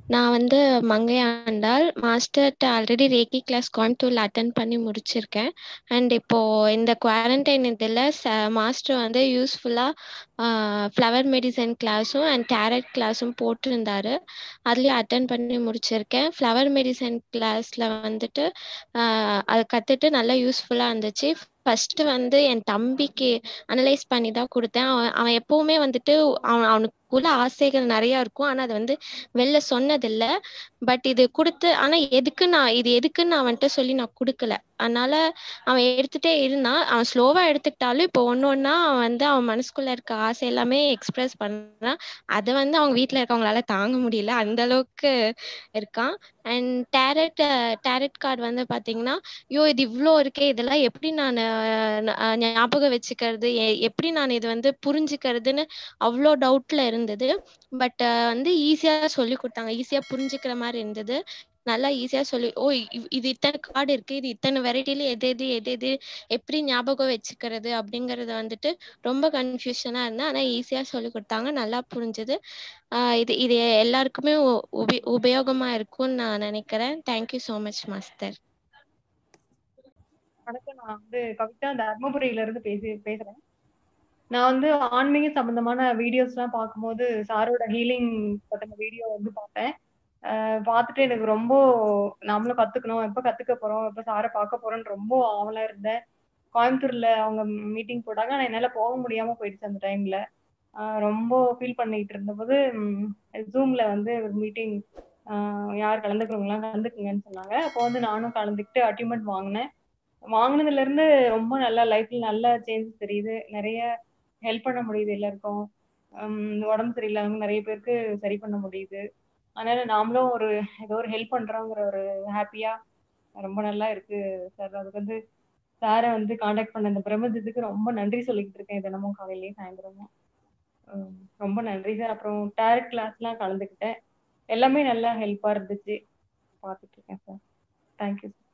நான் வந்து மங்கை ஆண்டாள் மாஸ்டர்ட்ட ஆல்ரெடி ரேக்கி கிளாஸ் கோயம்புத்தூர்ல அட்டன் பண்ணி முடிச்சிருக்கேன் அண்ட் இப்போ இந்த குவாரண்டைன் இதில் ச மாஸ்டர் வந்து யூஸ்ஃபுல்லாக ஃப்ளவர் மெடிசன் கிளாஸும் அண்ட் டேரட் கிளாஸும் போட்டிருந்தாரு அதுலேயும் அட்டன் பண்ணி முடிச்சிருக்கேன் ஃப்ளவர் மெடிசன் கிளாஸில் வந்துட்டு ஆஹ் அதை கற்றுட்டு நல்லா யூஸ்ஃபுல்லாக இருந்துச்சு ஃபஸ்ட்டு வந்து என் தம்பிக்கு அனலைஸ் பண்ணி தான் கொடுத்தேன் அவன் அவன் எப்போவுமே வந்துட்டு அவன் அவனுக்குள்ள ஆசைகள் நிறையா இருக்கும் ஆனால் அது வந்து வெளில சொன்னதில்லை பட் இது கொடுத்து ஆனால் எதுக்கு நான் இது எதுக்குன்னு நான் அவன்கிட்ட சொல்லி நான் கொடுக்கல அதனால அவன் எடுத்துகிட்டே இருந்தான் அவன் ஸ்லோவாக எடுத்துக்கிட்டாலும் இப்போ ஒன்று ஒன்றா அவன் வந்து அவன் மனசுக்குள்ளே இருக்க ஆசை எல்லாமே எக்ஸ்பிரஸ் பண்ணுறான் அதை வந்து அவங்க வீட்டில் இருக்கவங்களால தாங்க முடியல அந்த அளவுக்கு இருக்கான் அண்ட் டேரட் டேரட் கார்டு வந்து பார்த்தீங்கன்னா ஐயோ இது இவ்வளோ இருக்கே இதெல்லாம் எப்படி நான் ஞாபகம் வச்சுக்கிறது எ- எப்படி நான் இது வந்து புரிஞ்சுக்கிறதுன்னு அவ்வளோ டவுட்ல இருந்தது பட் வந்து ஈஸியாக சொல்லி கொடுத்தாங்க ஈஸியாக புரிஞ்சுக்கிற மாதிரி இருந்தது நல்லா ஈஸியாக சொல்லி ஓ இவ்- இது இத்தனை கார்டு இருக்கு இது இத்தனை வெரைட்டில எது எது எது எது எப்படி ஞாபகம் வச்சுக்கிறது அப்படிங்கறது வந்துட்டு ரொம்ப கன்ஃபியூஷனாக இருந்தேன் ஆனால் ஈஸியாக சொல்லி கொடுத்தாங்க நல்லா புரிஞ்சுது ஆஹ் இது இது எல்லாருக்குமே உ- உபி உபயோகமாக இருக்கும்னு நான் நினைக்கிறேன் தேங்க்யூ ஸோ மச் மாஸ்டர் வணக்கம் நான் வந்து கவிதா தர்மபுரியில இருந்து பேசி பேசுறேன் நான் வந்து ஆன்மீக சம்பந்தமான வீடியோஸ் எல்லாம் பார்க்கும்போது சாரோட ஹீலிங் பத்தின வீடியோ வந்து பார்த்தேன் அஹ் பார்த்துட்டு எனக்கு ரொம்ப நாமளும் கத்துக்கணும் எப்ப கத்துக்க போறோம் எப்ப சாரை பார்க்க போறோம்னு ரொம்ப ஆவலா இருந்தேன் கோயம்புத்தூர்ல அவங்க மீட்டிங் போட்டாங்க ஆனா என்னால போக முடியாம போயிடுச்சு அந்த டைம்ல ரொம்ப ஃபீல் பண்ணிட்டு இருந்தபோது ஜூம்ல வந்து ஒரு மீட்டிங் யார் கலந்துக்கிறவங்களாம் கலந்துக்குங்கன்னு சொன்னாங்க அப்போ வந்து நானும் கலந்துக்கிட்டு அட்டிமெண்ட் வாங்கினேன் வாங்கினதுல இருந்து ரொம்ப நல்லா லைஃப்ல நல்ல சேஞ்சஸ் தெரியுது நிறைய ஹெல்ப் பண்ண முடியுது எல்லாருக்கும் ஹம் உடம்பு சரியில்லாதவங்க நிறைய பேருக்கு சரி பண்ண முடியுது அதனால நாமளும் ஒரு ஏதோ ஒரு ஹெல்ப் பண்றோங்கிற ஒரு ஹாப்பியா ரொம்ப நல்லா இருக்கு சார் அதுக்கு வந்து சாரை வந்து காண்டாக்ட் பண்ண இந்த பிரபஞ்சத்துக்கு ரொம்ப நன்றி சொல்லிக்கிட்டு இருக்கேன் தினமும் காலையிலயும் சாயந்தரமும் ஹம் ரொம்ப நன்றி சார் அப்புறம் டேரட் கிளாஸ்லாம் கலந்துக்கிட்டேன் எல்லாமே நல்லா ஹெல்ப்பா இருந்துச்சு பார்த்துட்டு இருக்கேன் சார் தேங்க்யூ சார்